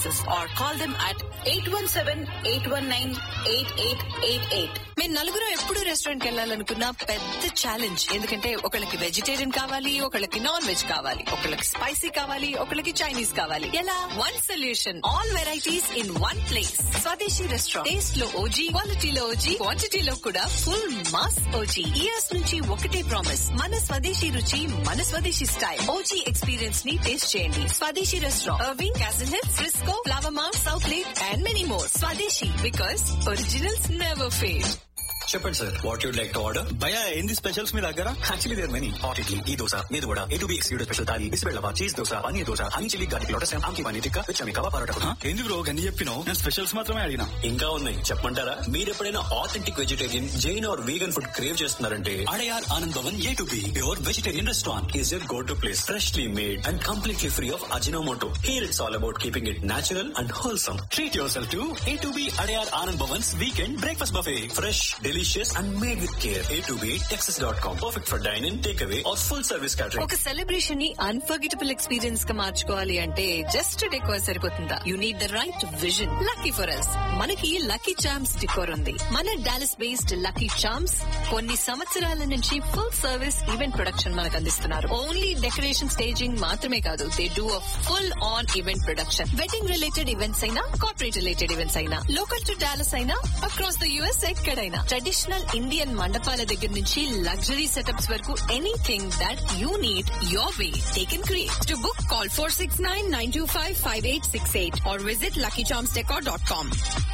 services or call them at 817-819-8888. మేము నలుగురు ఎప్పుడు రెస్టారెంట్ వెళ్ళాలనుకున్న పెద్ద ఛాలెంజ్ ఎందుకంటే ఒకళ్ళకి వెజిటేరియన్ కావాలి ఒకళ్ళకి నాన్ వెజ్ కావాలి ఒకళ్ళకి స్పైసీ కావాలి ఒకళ్ళకి చైనీస్ కావాలి ఎలా one solution all varieties in one place Swadeshi restaurant taste లో ఓజీ క్వాలిటీలో ఓజీ క్వాంటిటీలో కూడా ఫుల్ మాస్ ఓజీ ఇయర్స్ నుంచి ఒకటే ప్రామిస్ మన స్వదేశీ రుచి మన స్వదేశీ స్టైల్ ఓజీ ఎక్స్పీరియన్స్ ని టేస్ట్ చేయండి Swadeshi restaurant Irving Castle Hills Frisco Flower Mound South Lake and many more Swadeshi because originals never fail చెప్పండి sir what you'd like to order భయ ఏంది స్పెషల్స్ మీ దగ్గర actually there many hot idli ఈ దోశ మీద కూడా A two B excluded special thali బిస్బెల్లవా cheese dosa paneer dosa honey chilli garlic lotus ఆమ్కి పన్నీర్ టిక్కా విచమి కవా పరోటా హ? ఏంది బ్రో గన్ని చెప్పినావు నేను స్పెషల్స్ మాత్రమే అడిగినా ఇంకా ఉన్నాయి చెప్పమంటారా మీరు ఎప్పుడైనా authentic vegetarian Jain or vegan food crave చేస్తున్నారంటే Adyar Anand Bhavan A two B your vegetarian restaurant is your go to place freshly made and completely free of Ajinomoto here it's all about keeping it natural and wholesome treat yourself to A two B Adyar Anand Bhavan's weekend breakfast buffet fresh delicious and made with care A two B Texas dot com perfect for dyne in take away or full service catering ఒక celebration ని unforgettable experience గా మార్చుకోవాలి అంటే just decor సరిపోతుందా you need the right vision lucky for us మనకి Lucky charms decor ఉంది మన Dallas based lucky charms కొన్ని సంవత్సరాల నుంచి ఫుల్ సర్వీస్ ఈవెంట్ ప్రొడక్షన్ మనకు అందిస్తున్నారు ఓన్లీ డెకరేషన్ స్టేజింగ్ మాత్రమే కాదు they do a full on event production wedding related events అయినా కార్పొరేట్ రిలేటెడ్ ఈవెంట్స్ అయినా లోకల్ టు డాలస్ అయినా అక్రాస్ ద యుఎస్ ఎక్కడైనా ట్రెడిషనల్ ఇండియన్ మండపాల దగ్గర నుంచి లగ్జరీ సెటప్స్ వరకు anything that you need your way taken create to book call four six nine nine two five five eight six eight or visit Lucky Charms decor dot com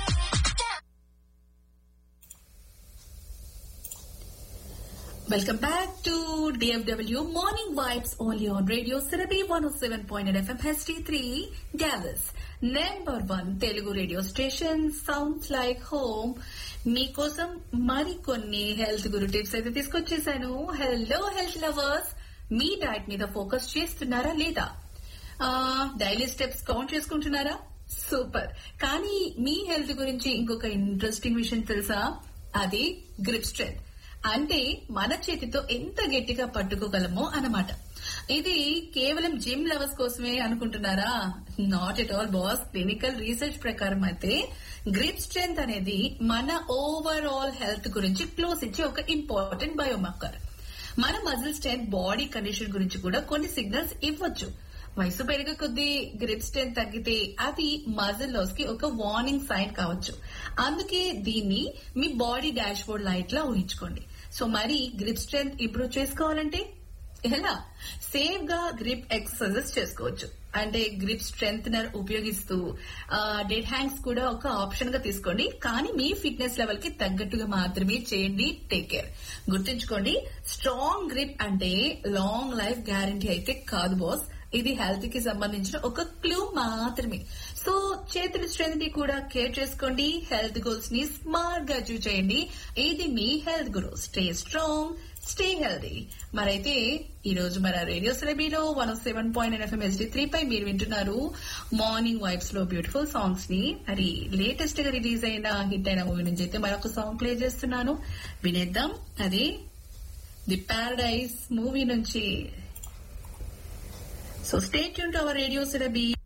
Welcome back to DFW Morning Vibes only on Radio Sirabi 107.8 FM HD3 Dallas. Number one Telugu radio station sounds like home. మీకోసం మరికొన్ని health guru tips అయితే తీసుకొచ్చేసాను hello health lovers మీ diet మీద focus చేస్తున్నారా లేదా daily steps count చేసుకుంటున్నారా super కానీ మీ హెల్త్ గురించి ఇంకొక ఇంట్రెస్టింగ్ విషయం తెలుసా అది గ్రిప్ స్ట్రెంత్ అంటే మన చేతితో ఎంత గట్టిగా పట్టుకోగలమో అన్నమాట ఇది కేవలం జిమ్ లవర్స్ కోసమే అనుకుంటున్నారా not at all boss clinical research ప్రకారం అయితే గ్రిప్ స్ట్రెంత్ అనేది మన ఓవరాల్ హెల్త్ గురించి క్లోజ్ ఇచ్చే ఒక ఇంపార్టెంట్ బయోమార్కర్ మన మజిల్ స్ట్రెంత్ బాడీ కండిషన్ గురించి కూడా కొన్ని సిగ్నల్స్ ఇవ్వచ్చు వయసు పెరిగే కొద్దీ గ్రిప్ స్ట్రెంత్ తగ్గితే అది మజిల్ లాస్ కి ఒక వార్నింగ్ సైన్ కావచ్చు అందుకే దీన్ని మీ బాడీ డాష్ బోర్డ్ లైట్ లా ఊహించుకోండి సో మరి గ్రిప్ స్ట్రెంత్ ఇంప్రూవ్ చేసుకోవాలంటే ఎలా సేఫ్ గా గ్రిప్ ఎక్సర్సైజెస్ చేసుకోవచ్చు అంటే గ్రిప్ స్ట్రెంగ్నర్ ఉపయోగిస్తూ డెడ్ హ్యాండ్స్ కూడా ఒక ఆప్షన్ గా తీసుకోండి కానీ మీ ఫిట్నెస్ లెవెల్ కి తగ్గట్టుగా మాత్రమే చేయండి టేక్ కేర్ గుర్తుంచుకోండి స్ట్రాంగ్ గ్రిప్ అంటే లాంగ్ లైఫ్ గ్యారంటీ అయితే కాదు బాస్ ఇది హెల్త్ కి సంబంధించిన ఒక క్లూ మాత్రమే సో చేతుల స్ట్రెంత్ ని కూడా కేర్ చేసుకోండి హెల్త్ గోల్స్ ని స్మార్ట్ గా అచీవ్ చేయండి ఇది మీ health guru stay strong stay healthy మరైతే ఈ రోజు మన రేడియో సెలబీలో one seven point FM SD three పై మీరు వింటున్నారు మార్నింగ్ వైబ్స్ లో బ్యూటిఫుల్ సాంగ్స్ ని మరి లేటెస్ట్ గా రిలీజ్ అయిన హిట్ అయిన మూవీ నుంచి అయితే మరొక సాంగ్ ప్లే చేస్తున్నాను వినేద్దాం అది ది పారడైజ్ మూవీ నుంచి సో స్టేట్ యూన్ టు అవర్ రేడియో సెలబీ